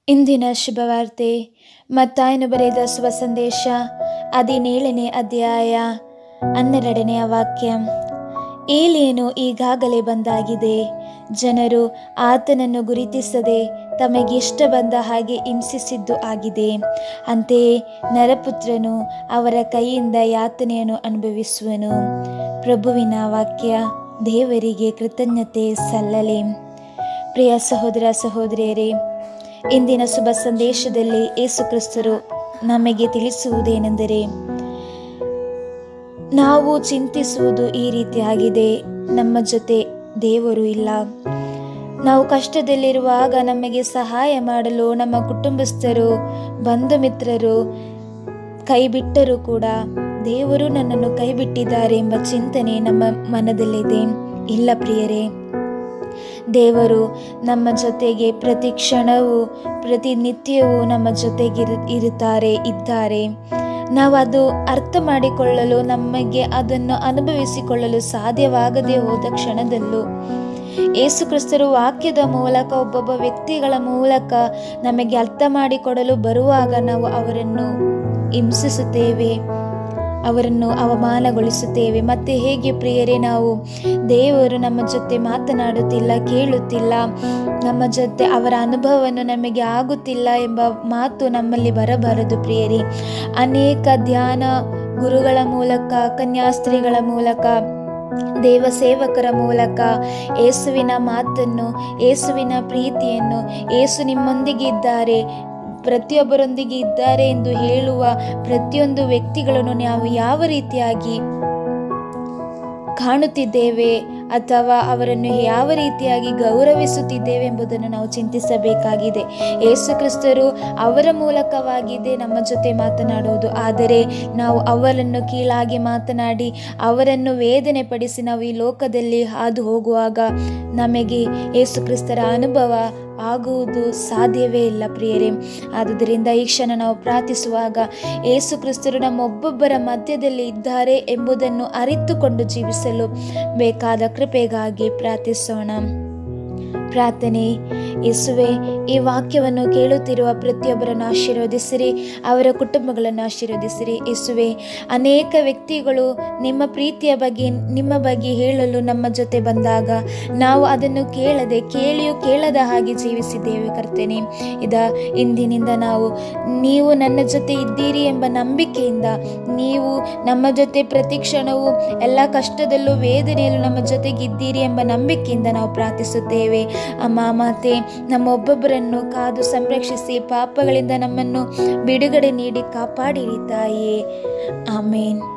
ಇಂದಿನ ಶುಭವಾರ್ತೆ ಮತ್ತಾಯನು ಬರೆದ ಶುಭ ಸಂದೇಶ ಹದಿನೇಳನೇ ಅಧ್ಯಾಯ ಹನ್ನೆರಡನೆಯ ವಾಕ್ಯ ಏಲಿಯನು ಈಗಾಗಲೇ ಬಂದಾಗಿದೆ ಜನರು ಆತನನ್ನು ಗುರುತಿಸದೆ ತಮಗಿಷ್ಟ ಬಂದ ಹಾಗೆ ಹಿಂಸಿಸಿದ್ದು ಆಗಿದೆ ಅಂತೆಯೇ ನರಪುತ್ರನು ಅವರ ಕೈಯಿಂದ ಯಾತನೆಯನ್ನು ಅನುಭವಿಸುವನು ಪ್ರಭುವಿನ ವಾಕ್ಯ ದೇವರಿಗೆ ಕೃತಜ್ಞತೆ ಸಲ್ಲಲಿ ಪ್ರಿಯ ಸಹೋದರ ಸಹೋದರಿಯರೇ ಇಂದಿನ ಶುಭ ಸಂದೇಶದಲ್ಲಿ ಯೇಸು ಕ್ರಿಸ್ತರು ನಮಗೆ ತಿಳಿಸುವುದೇನೆಂದರೆ ನಾವು ಚಿಂತಿಸುವುದು ಈ ರೀತಿಯಾಗಿದೆ ನಮ್ಮ ಜೊತೆ ದೇವರು ಇಲ್ಲ ನಾವು ಕಷ್ಟದಲ್ಲಿರುವಾಗ ನಮಗೆ ಸಹಾಯ ಮಾಡಲು ನಮ್ಮ ಕುಟುಂಬಸ್ಥರು ಬಂಧು ಮಿತ್ರರು ಕೈ ಬಿಟ್ಟರೂ ಕೂಡ ದೇವರು ನನ್ನನ್ನು ಕೈ ಬಿಟ್ಟಿದ್ದಾರೆ ಎಂಬ ಚಿಂತನೆ ನಮ್ಮ ಮನದಲ್ಲಿದೆ ಇಲ್ಲ ಪ್ರಿಯರೇ ದೇವರು ನಮ್ಮ ಜೊತೆಗೆ ಪ್ರತಿ ಕ್ಷಣವೂ ಪ್ರತಿನಿತ್ಯವೂ ನಮ್ಮ ಜೊತೆಗಿರು ಇರುತ್ತಾರೆ ಇದ್ದಾರೆ ನಾವು ಅದು ಅರ್ಥ ಮಾಡಿಕೊಳ್ಳಲು ನಮಗೆ ಅದನ್ನು ಅನುಭವಿಸಿಕೊಳ್ಳಲು ಸಾಧ್ಯವಾಗದೆ ಹೋದ ಕ್ಷಣದಲ್ಲೂ ಯೇಸು ಕ್ರಿಸ್ತರು ವಾಕ್ಯದ ಮೂಲಕ ಒಬ್ಬೊಬ್ಬ ವ್ಯಕ್ತಿಗಳ ಮೂಲಕ ನಮಗೆ ಅರ್ಥ ಮಾಡಿಕೊಡಲು ಬರುವಾಗ ನಾವು ಅವರನ್ನು ಹಿಂಸಿಸುತ್ತೇವೆ ಅವರನ್ನು ಅವಮಾನಗೊಳಿಸುತ್ತೇವೆ ಮತ್ತೆ ಹೇಗೆ ಪ್ರಿಯರೇ ನಾವು ದೇವರು ನಮ್ಮ ಜೊತೆ ಮಾತನಾಡುತ್ತಿಲ್ಲ ಕೇಳುತ್ತಿಲ್ಲ ನಮ್ಮ ಜೊತೆ ಅವರ ಅನುಭವವನ್ನು ನಮಗೆ ಆಗುತ್ತಿಲ್ಲ ಎಂಬ ಮಾತು ನಮ್ಮಲ್ಲಿ ಬರಬಾರದು ಪ್ರಿಯರೇ ಅನೇಕ ಧ್ಯಾನ ಗುರುಗಳ ಮೂಲಕ ಕನ್ಯಾಸ್ತ್ರೀಗಳ ಮೂಲಕ ದೇವ ಸೇವಕರ ಮೂಲಕ ಯೇಸುವಿನ ಮಾತನ್ನು ಯೇಸುವಿನ ಪ್ರೀತಿಯನ್ನು ಯೇಸು ನಿಮ್ಮೊಂದಿಗೆ ಇದ್ದಾರೆ ಪ್ರತಿಯೊಬ್ಬರೊಂದಿಗೆ ಇದ್ದಾರೆ ಎಂದು ಹೇಳುವ ಪ್ರತಿಯೊಂದು ವ್ಯಕ್ತಿಗಳನ್ನು ನಾವು ಯಾವ ರೀತಿಯಾಗಿ ಕಾಣುತ್ತಿದ್ದೇವೆ ಅಥವಾ ಅವರನ್ನು ಯಾವ ರೀತಿಯಾಗಿ ಗೌರವಿಸುತ್ತಿದ್ದೇವೆ ಎಂಬುದನ್ನು ನಾವು ಚಿಂತಿಸಬೇಕಾಗಿದೆ ಯೇಸು ಕ್ರಿಸ್ತರು ಅವರ ಮೂಲಕವಾಗಿದೆ ನಮ್ಮ ಜೊತೆ ಮಾತನಾಡುವುದು ಆದರೆ ನಾವು ಅವರನ್ನು ಕೀಳಾಗಿ ಮಾತನಾಡಿ ಅವರನ್ನು ವೇದನೆ ಪಡಿಸಿ ನಾವು ಈ ಲೋಕದಲ್ಲಿ ಹಾದು ಹೋಗುವಾಗ ನಮಗೆ ಯೇಸು ಕ್ರಿಸ್ತರ ಅನುಭವ ಆಗುವುದು ಸಾಧ್ಯವೇ ಇಲ್ಲ ಪ್ರಿಯರೇ ಆದುದರಿಂದ ಈ ಕ್ಷಣ ನಾವು ಪ್ರಾರ್ಥಿಸುವಾಗ ಯೇಸು ಕ್ರಿಸ್ತರು ನಮ್ಮ ಒಬ್ಬೊಬ್ಬರ ಮಧ್ಯದಲ್ಲಿ ಇದ್ದಾರೆ ಎಂಬುದನ್ನು ಅರಿತುಕೊಂಡು ಜೀವಿಸಲು ಬೇಕಾದ ಕೃಪೆಗಾಗಿ ಪ್ರಾರ್ಥಿಸೋಣ ಪ್ರಾರ್ಥನೆ ಯೇಸುವೆ ಈ ವಾಕ್ಯವನ್ನು ಕೇಳುತ್ತಿರುವ ಪ್ರತಿಯೊಬ್ಬರನ್ನು ಆಶೀರ್ವದಿಸಿರಿ ಅವರ ಕುಟುಂಬಗಳನ್ನು ಆಶೀರ್ವದಿಸಿರಿ ಯೇಸುವೆ ಅನೇಕ ವ್ಯಕ್ತಿಗಳು ನಿಮ್ಮ ಪ್ರೀತಿಯ ಬಗ್ಗೆ ನಿಮ್ಮ ಬಗ್ಗೆ ಹೇಳಲು ನಮ್ಮ ಜೊತೆ ಬಂದಾಗ ನಾವು ಅದನ್ನು ಕೇಳದೆ ಕೇಳಿಯೂ ಕೇಳದ ಹಾಗೆ ಜೀವಿಸಿದ್ದೇವೆ ಕರ್ತನೆ ಇದ ಇಂದಿನಿಂದ ನಾವು ನೀವು ನನ್ನ ಜೊತೆ ಇದ್ದೀರಿ ಎಂಬ ನಂಬಿಕೆಯಿಂದ ನೀವು ನಮ್ಮ ಜೊತೆ ಪ್ರತಿ ಕ್ಷಣವೂ ಎಲ್ಲ ಕಷ್ಟದಲ್ಲೂ ವೇದನೆಯಲ್ಲೂ ನಮ್ಮ ಜೊತೆಗಿದ್ದೀರಿ ಎಂಬ ನಂಬಿಕೆಯಿಂದ ನಾವು ಪ್ರಾರ್ಥಿಸುತ್ತೇವೆ ಅಮ್ಮ ಮಾತೆ ನಮ್ಮೊಬ್ಬೊಬ್ಬರನ್ನು ಕಾದು ಸಂರಕ್ಷಿಸಿ ಪಾಪಗಳಿಂದ ನಮ್ಮನ್ನು ಬಿಡುಗಡೆ ನೀಡಿ ಕಾಪಾಡಿರಿ ತಾಯೇ ಆಮೇನ್